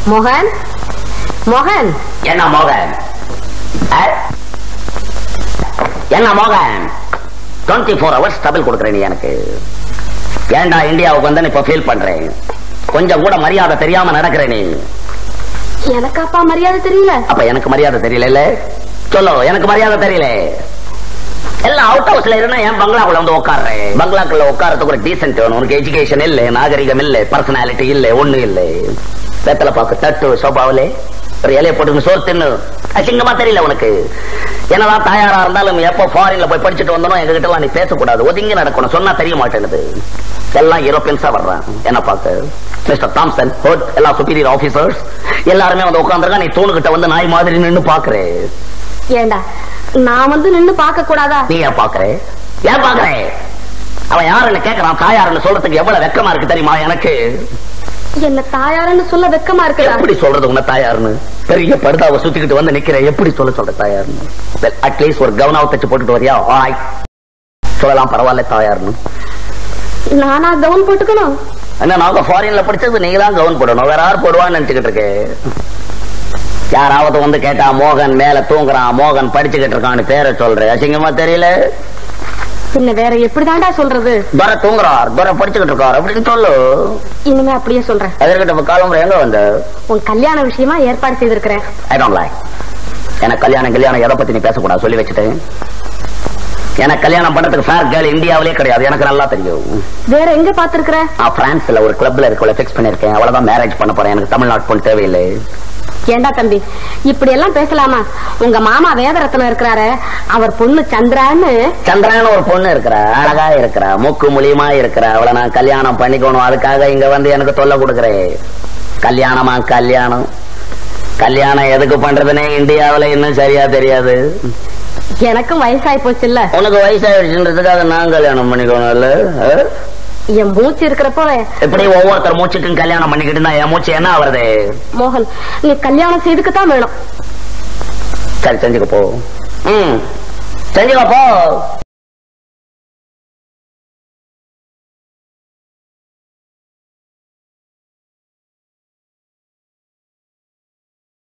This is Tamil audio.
மோகன் மோகன் என்ன மோகன் ஆ? என்ன மோகன் டுவெண்ட்டி ஃபோர் ஹவர்ஸ் டபுள் கொடுக்குறேன் நீ எனக்கு ஏன்டா இந்தியாவுக்கு வந்து இப்ப ஃபீல் பண்றேன் கொஞ்சம் கூட மரியாதை தெரியாம நடக்கிற நீ எனக்கு அப்பா மரியாதை தெரியல அப்ப எனக்கு மரியாதை தெரியல சொல்லு எனக்கு மரியாதை தெரியல எல்லாம் அவுட் ஹவுஸ்ல இருந்தா என் பங்களாக்குள்ள வந்து உட்காடுறேன் பங்களாக்குள்ள உட்காரத்துக்கு ஒரு டீசென்ட் வேணும் உனக்கு எஜுகேஷன் இல்ல நாகரிகம் இல்ல பர்சனாலிட்டி இல்ல ஒண்ணு இல்ல வெத்தலை பாக்கு தட்டு சோபாவிலே ஒரு இலைய போட்டு சோறு தின்னு அசிங்கமா தெரியல உனக்கு என்னதான் தாயாரா இருந்தாலும் எப்போ ஃபாரின்ல போய் படிச்சுட்டு வந்தனும் எங்க கிட்ட எல்லாம் நீ பேசக்கூடாது ஒதுங்கி நடக்கணும் சொன்னா தெரிய மாட்டேனுது எல்லாம் யூரோப்பியன்ஸா வர்றான் என்ன பார்க்க மிஸ்டர் தாம்சன் ஹோட் எல்லா சுப்பீரியர் ஆபீசர்ஸ் எல்லாருமே வந்து உட்காந்துருக்கா நீ தூணுகிட்ட வந்து நாய் மாதிரி நின்னு பாக்குறே ஏண்டா நான் வந்து நின்னு பார்க்க கூடாதா நீ ஏன் பாக்குறே ஏன் பாக்குறே அவன் யாருன்னு கேக்குறான் தாயாருன்னு சொல்றதுக்கு எவ்வளவு வெக்கமா இருக்கு தெரியுமா எனக்கு என்ன தாயாருன்னு சொல்ல வெக்கமா இருக்குடா எப்படி சொல்றது உன்ன தாயாருன்னு பெரிய படுதாவை சுத்திக்கிட்டு வந்து நிக்கிறேன் எப்படி சொல்ல சொல்ற தாயாருன்னு அட்லீஸ்ட் ஒரு கவனாவை தச்சு போட்டுட்டு வரியா ஆய் சொல்லலாம் பரவாயில்ல தாயாருன்னு நானா கவுன் போட்டுக்கணும் என்ன நாங்க ஃபாரின்ல படிச்சது நீங்க தான் கவன் போடணும் வேற யார் போடுவான்னு நினைச்சுக்கிட்டு இருக்கேன் யாராவது வந்து கேட்டா மோகன் மேல தூங்குறான் மோகன் படிச்சுக்கிட்டு இருக்கான்னு பேரை சொல்றேன் அசிங்கமா தெரியல பின்ன வேற எப்படிதான்டா சொல்றது துரை தூங்குறார் துரை படிச்சுக்கிட்டு இருக்கார் அப்படின்னு சொல்லு இனிமே அப்படியே சொல்றேன் அதற்கிட்ட இப்ப காலம்புரை எங்க வந்த உன் கல்யாண விஷயமா ஏற்பாடு செய்திருக்கிறேன் ஐ டோன்ட் லைக் எனக்கு கல்யாணம் கல்யாணம் எதை பத்தி நீ பேசக்கூடாது சொல்லி வச்சுட்டேன் எனக்கு கல்யாணம் பண்றதுக்கு ஃபேர் கேர்ள் இந்தியாவிலே கிடையாது எனக்கு நல்லா தெரியும் வேற எங்க பாத்துருக்கிற நான் பிரான்ஸ்ல ஒரு கிளப்ல இருக்கவளை ஃபிக்ஸ் பண்ணிருக்கேன் அவ்வளவுதான் மேரேஜ் பண்ண போறேன் எனக்கு தமிழ்நாட்டு பொண்ணு தேவையில்லை ஏண்டா தம்பி இப்படி எல்லாம் பேசலாமா உங்க மாமா வேதரத்னம் இருக்கிறாரு அவர் பொண்ணு சந்திரான்னு சந்திரன் ஒரு பொண்ணு இருக்கிறா அழகா இருக்கிறா மூக்கு முழியுமா இருக்கிறா அவளை நான் கல்யாணம் பண்ணிக்கணும் அதுக்காக இங்க வந்து எனக்கு தொல்லை கொடுக்குறேன் கல்யாணமா கல்யாணம் கல்யாணம் எதுக்கு பண்றதுன்னே இந்தியாவுல இன்னும் சரியா தெரியாது எனக்கும் வயசாயி போச்சுல்ல உனக்கு வயசாயிடுச்சுன்றதுக்காக நான் கல்யாணம் பண்ணிக்கணும் இல்ல என் மூச்சு இருக்கிறப்போ எப்படி ஒவ்வொருத்தர் மூச்சுக்கும் கல்யாணம் பண்ணிக்கிட்டு இருந்தா என் மூச்சு என்ன ஆவறது மோகன் நீ கல்யாணம் செய்துக்குத்தான் வேணும் சரி செஞ்சுக்க போ ம் செஞ்சுக்க போ